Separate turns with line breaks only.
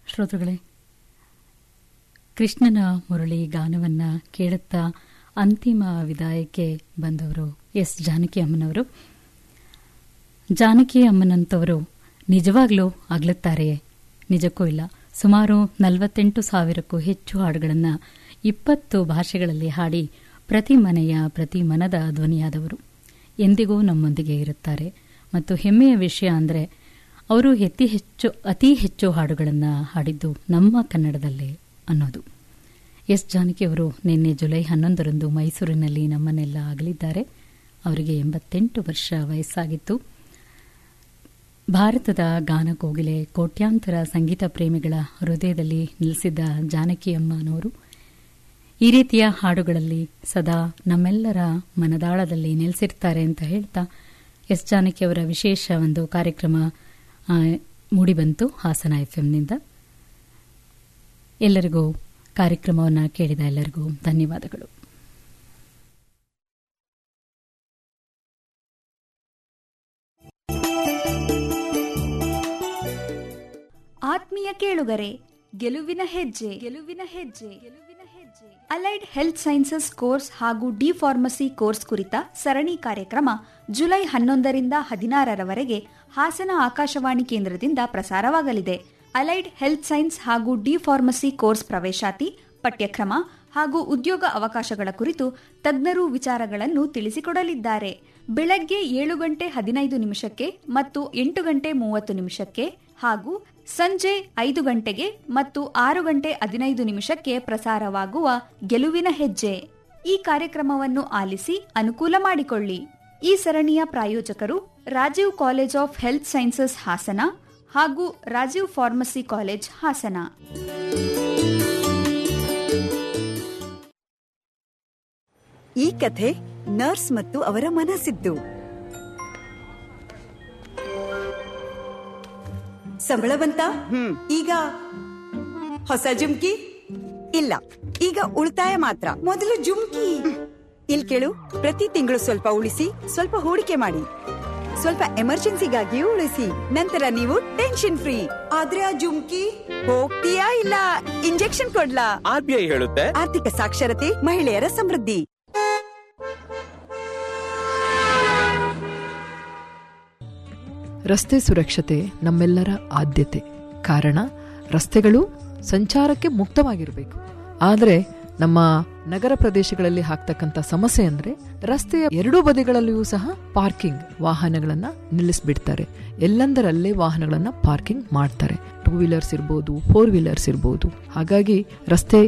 ಶ್ರೋತೃಗಳೇ ಕೃಷ್ಣನ ಮುರಳಿ ಗಾನವನ್ನ ಕೇಳುತ್ತಾ ಅಂತಿಮ ವಿದಾಯಕ್ಕೆ ಬಂದವರು ಎಸ್ ಜಾನಕಿ ಅಮ್ಮನವರು ಜಾನಕಿ ಅಮ್ಮನಂತವರು ನಿಜವಾಗ್ಲೂ ಅಗಲುತ್ತಾರೆಯೇ ನಿಜಕ್ಕೂ ಇಲ್ಲ ಸುಮಾರು ನಲವತ್ತೆಂಟು ಸಾವಿರಕ್ಕೂ ಹೆಚ್ಚು ಹಾಡುಗಳನ್ನು ಇಪ್ಪತ್ತು ಭಾಷೆಗಳಲ್ಲಿ ಹಾಡಿ ಪ್ರತಿ ಮನೆಯ ಪ್ರತಿ ಮನದ ಧ್ವನಿಯಾದವರು ಎಂದಿಗೂ ನಮ್ಮೊಂದಿಗೆ ಇರುತ್ತಾರೆ ಮತ್ತು ಹೆಮ್ಮೆಯ ವಿಷಯ ಅಂದರೆ ಅವರು ಅತಿ ಹೆಚ್ಚು ಅತಿ ಹೆಚ್ಚು ಹಾಡುಗಳನ್ನು ಹಾಡಿದ್ದು ನಮ್ಮ ಕನ್ನಡದಲ್ಲೇ ಅನ್ನೋದು ಎಸ್ ಜಾನಕಿ ಅವರು ನಿನ್ನೆ ಜುಲೈ ಹನ್ನೊಂದರಂದು ಮೈಸೂರಿನಲ್ಲಿ ನಮ್ಮನ್ನೆಲ್ಲ ಆಗಲಿದ್ದಾರೆ ಅವರಿಗೆ ಎಂಬತ್ತೆಂಟು ವರ್ಷ ವಯಸ್ಸಾಗಿತ್ತು ಭಾರತದ ಗಾನಕೋಗಿಲೆ ಕೋಟ್ಯಾಂತರ ಸಂಗೀತ ಪ್ರೇಮಿಗಳ ಹೃದಯದಲ್ಲಿ ನಿಲ್ಲಿಸಿದ್ದ ಜಾನಕಿ ಅಮ್ಮನವರು ಈ ರೀತಿಯ ಹಾಡುಗಳಲ್ಲಿ ಸದಾ ನಮ್ಮೆಲ್ಲರ ಮನದಾಳದಲ್ಲಿ ನೆಲೆಸಿರ್ತಾರೆ ಅಂತ ಹೇಳ್ತಾ ಎಸ್ ಜಾನಕಿ ಅವರ ವಿಶೇಷ ಒಂದು ಕಾರ್ಯಕ್ರಮ ಆ, ಮೂಡಿಬಂತು ಹಾಸನ ಎಫ್ಎಂನಿಂದ ಎಲ್ಲರಿಗೂ ಕಾರ್ಯಕ್ರಮವನ್ನು ಕೇಳಿದ ಎಲ್ಲರಿಗೂ ಧನ್ಯವಾದಗಳು
ಆತ್ಮೀಯ ಕೇಳುಗರೆ ಗೆಲುವಿನ ಹೆಜ್ಜೆ ಗೆಲುವಿನ ಹೆಜ್ಜೆ ಗೆಲುವಿನ ಹೆಜ್ಜೆ ಅಲೈಡ್ ಹೆಲ್ತ್ ಸೈನ್ಸಸ್ ಕೋರ್ಸ್ ಹಾಗೂ ಡಿ ಫಾರ್ಮಸಿ ಕೋರ್ಸ್ ಕುರಿತ ಸರಣಿ ಕಾರ್ಯಕ್ರಮ ಜುಲೈ ಹನ್ನೊಂದರಿಂದ ಹದಿನಾರರವರೆಗೆ ಹಾಸನ ಆಕಾಶವಾಣಿ ಕೇಂದ್ರದಿಂದ ಪ್ರಸಾರವಾಗಲಿದೆ ಅಲೈಡ್ ಹೆಲ್ತ್ ಸೈನ್ಸ್ ಹಾಗೂ ಡಿ ಫಾರ್ಮಸಿ ಕೋರ್ಸ್ ಪ್ರವೇಶಾತಿ ಪಠ್ಯಕ್ರಮ ಹಾಗೂ ಉದ್ಯೋಗ ಅವಕಾಶಗಳ ಕುರಿತು ತಜ್ಞರು ವಿಚಾರಗಳನ್ನು ತಿಳಿಸಿಕೊಡಲಿದ್ದಾರೆ ಬೆಳಗ್ಗೆ ಏಳು ಗಂಟೆ ಹದಿನೈದು ನಿಮಿಷಕ್ಕೆ ಮತ್ತು ಎಂಟು ಗಂಟೆ ಮೂವತ್ತು ನಿಮಿಷಕ್ಕೆ ಹಾಗೂ ಸಂಜೆ ಐದು ಗಂಟೆಗೆ ಮತ್ತು ಆರು ಗಂಟೆ ಹದಿನೈದು ನಿಮಿಷಕ್ಕೆ ಪ್ರಸಾರವಾಗುವ ಗೆಲುವಿನ ಹೆಜ್ಜೆ ಈ ಕಾರ್ಯಕ್ರಮವನ್ನು ಆಲಿಸಿ ಅನುಕೂಲ ಮಾಡಿಕೊಳ್ಳಿ ಈ ಸರಣಿಯ ಪ್ರಾಯೋಜಕರು Rajiv college of health sciences Hassan ಹಾಗೂ ರಾಜೀವ್ ಫಾರ್ಮಸಿ ಕಾಲೇಜ್ ಹಾಸನ
ಈ ಕಥೆ ನರ್ಸ್ ಮತ್ತು ಅವರ ಮನಸ್ಸಿದ್ದು ಸಂಬಳ ಬಂತ ಈಗ ಹೊಸ ಜುಮ್ಕಿ ಇಲ್ಲ ಈಗ ಉಳಿತಾಯ ಮಾತ್ರ ಮೊದಲು ಜುಮ್ಕಿ ಇಲ್ ಕೇಳು ಪ್ರತಿ ತಿಂಗಳು ಸ್ವಲ್ಪ ಉಳಿಸಿ ಸ್ವಲ್ಪ ಹೂಡಿಕೆ ಮಾಡಿ ಸ್ವಲ್ಪ ಎಮರ್ಜೆನ್ಸಿಗಾಗಿಯೂ ಉಳಿಸಿ ನಂತರ ನೀವು ಟೆನ್ಷನ್ ಫ್ರೀ ಆದ್ರೆ ಆ ಜುಮ್ಕಿ ಹೋಗ್ತೀಯಾ ಇಲ್ಲ ಇಂಜೆಕ್ಷನ್ ಕೊಡ್ಲಾ
ಆರ್ ಬಿ ಐ ಹೇಳುತ್ತೆ
ಆರ್ಥಿಕ ಸಾಕ್ಷರತೆ ಮಹಿಳೆಯರ ಸಮೃದ್ಧಿ
ರಸ್ತೆ ಸುರಕ್ಷತೆ ನಮ್ಮೆಲ್ಲರ ಆದ್ಯತೆ ಕಾರಣ ರಸ್ತೆಗಳು ಸಂಚಾರಕ್ಕೆ ಮುಕ್ತವಾಗಿರಬೇಕು ಆದರೆ ನಮ್ಮ ನಗರ ಪ್ರದೇಶಗಳಲ್ಲಿ ಆಗ್ತಕ್ಕಂಥ ಸಮಸ್ಯೆ ಅಂದ್ರೆ ರಸ್ತೆಯ ಎರಡೂ ಬದಿಗಳಲ್ಲಿಯೂ ಸಹ ಪಾರ್ಕಿಂಗ್ ವಾಹನಗಳನ್ನ ನಿಲ್ಲಿಸ್ಬಿಡ್ತಾರೆ ಎಲ್ಲಂದರಲ್ಲೇ ವಾಹನಗಳನ್ನ ಪಾರ್ಕಿಂಗ್ ಮಾಡ್ತಾರೆ ಟೂ ವೀಲರ್ಸ್ ಇರ್ಬೋದು ಫೋರ್ ವೀಲರ್ಸ್ ಇರ್ಬೋದು ಹಾಗಾಗಿ ರಸ್ತೆ